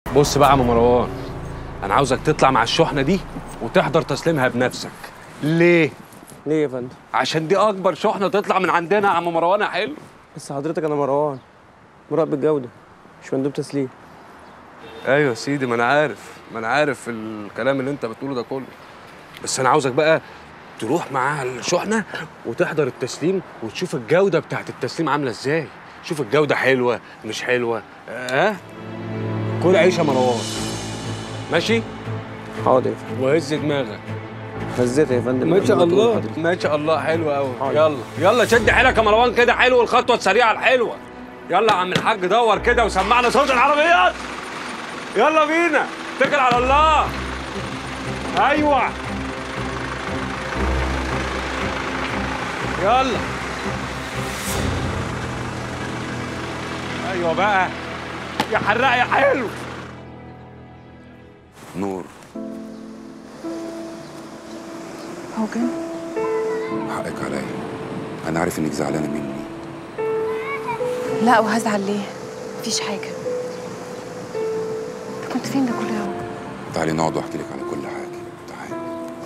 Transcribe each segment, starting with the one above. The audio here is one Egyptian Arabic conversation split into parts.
بص بقى يا عم مروان انا عاوزك تطلع مع الشحنه دي وتحضر تسليمها بنفسك ليه ليه يا فندم؟ عشان دي اكبر شحنه تطلع من عندنا يا عم مروان يا حلو بس حضرتك انا مروان مراقب الجودة مش مندوب تسليم ايوه يا سيدي ما انا عارف ما انا عارف الكلام اللي انت بتقوله ده كله بس انا عاوزك بقى تروح مع الشحنه وتحضر التسليم وتشوف الجوده بتاعت التسليم عامله ازاي شوف الجوده حلوه مش حلوه اه كل عيش يا مروان ماشي حاضر يا فندم وهز دماغك هزيت يا فندم ما شاء قبل ما تقول الله حضرتك. ما شاء الله حلو قوي حاضر. يلا يلا شد حيلك يا مروان كده حلو الخطوه السريعه الحلوه يلا يا عم الحاج دور كده وسمعنا صوت العربيات يلا بينا اتكل على الله ايوه يلا ايوه بقى يا حراق يا حلو نور هوجن حقك عليا انا عارف انك زعلانه مني لا وهزعل ليه مفيش حاجه انت كنت فين ده كله يا هوجن تعالي نقعد واحكي لك على كل حاجه تعالي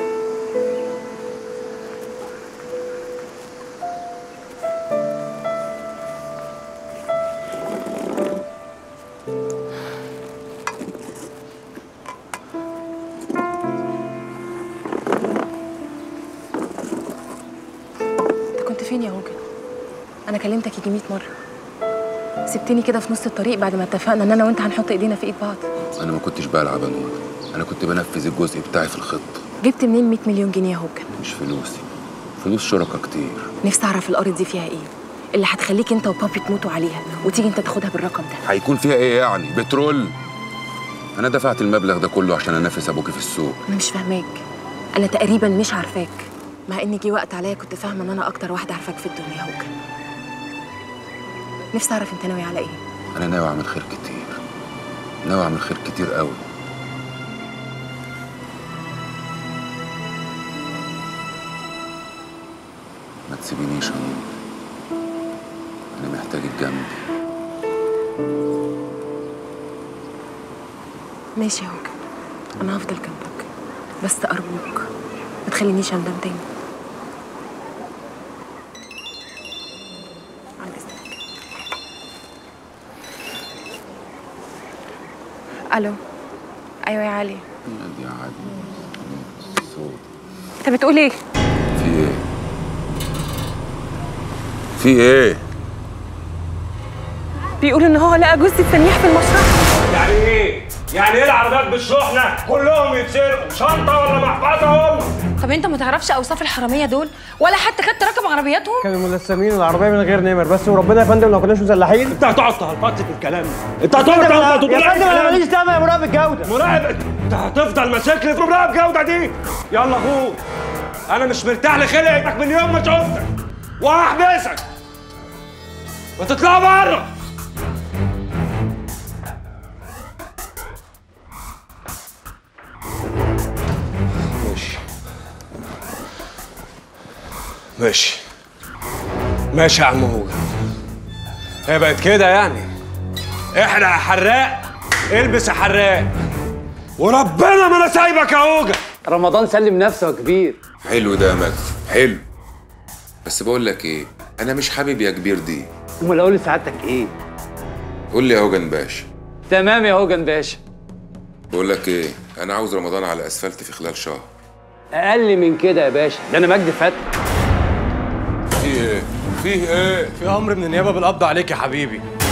انت كنت فين يا هوجن انا كلمتك يجي 100 مره سبتني كده في نص الطريق بعد ما اتفقنا ان انا وانت هنحط ايدينا في ايد بعض انا ما كنتش بلعب يا نور انا كنت بنفذ الجزء بتاعي في الخطه جبت منين 100 مليون جنيه يا هوجن مش فلوسي فلوس شركاء كتير نفسي اعرف الارض دي فيها ايه اللي هتخليك انت وبابي تموتوا عليها وتيجي انت تاخدها بالرقم ده هيكون فيها ايه يعني بترول انا دفعت المبلغ ده كله عشان انافس ابوكي في السوق انا مش فاهماك انا تقريبا مش عارفاك مع ان جه وقت عليا كنت فاهمه ان انا اكتر واحده عارفاك في الدنيا يا هوجن نفسي اعرف انت ناوي على ايه انا ناوي اعمل خير كتير ناوي اعمل خير كتير قوي ما تسيبينيش يا نور انا محتاجك جنبي ماشي يا هوجن انا هفضل جنبك بس ارجوك ما تخلينيش اندم تاني عن إذنك. الو ايوه يا علي نادي يا عادي صوت انت بتقول ايه في ايه في ايه بيقول ان هو لقى جثه سميح في المشرحه يعني ايه؟ يعني ايه العربيات بالشحنه؟ كلهم يتسرقوا شنطه ولا محفظه هم؟ طب انت ما تعرفش اوصاف الحراميه دول ولا حتى خدت رقم عربياتهم كانوا ملثمين العربية من غير نمر بس وربنا يا فندم لو كناش مسلحين انت هتقعد تهلطط في الكلام انت هتقعد تهلطط يا فندم انا ماليش دعوة يا مراقب الجودة مراقب انت هتفضل ماسك لي في مراقب جوده دي يلا اخوك انا مش مرتاح لخلقتك من يوم ما شفتك وهحبسك وتطلع بره ماشي ماشي ماشي يا عم هوجة هي بقت كده يعني احرق يا حراق البس يا حراق وربنا ما انا سايبك يا هوجة رمضان سلم نفسه يا كبير حلو ده يا مجدي حلو بس بقول لك ايه انا مش حابب يا كبير دي امال اقول لسعادتك ايه قول لي يا هوجن باشا تمام يا هوجن باشا بقول لك ايه انا عاوز رمضان على اسفلت في خلال شهر اقل من كده يا باشا ده انا مجدي فتحي في ايه في ايه في امر من النيابه بالقبض عليك يا حبيبي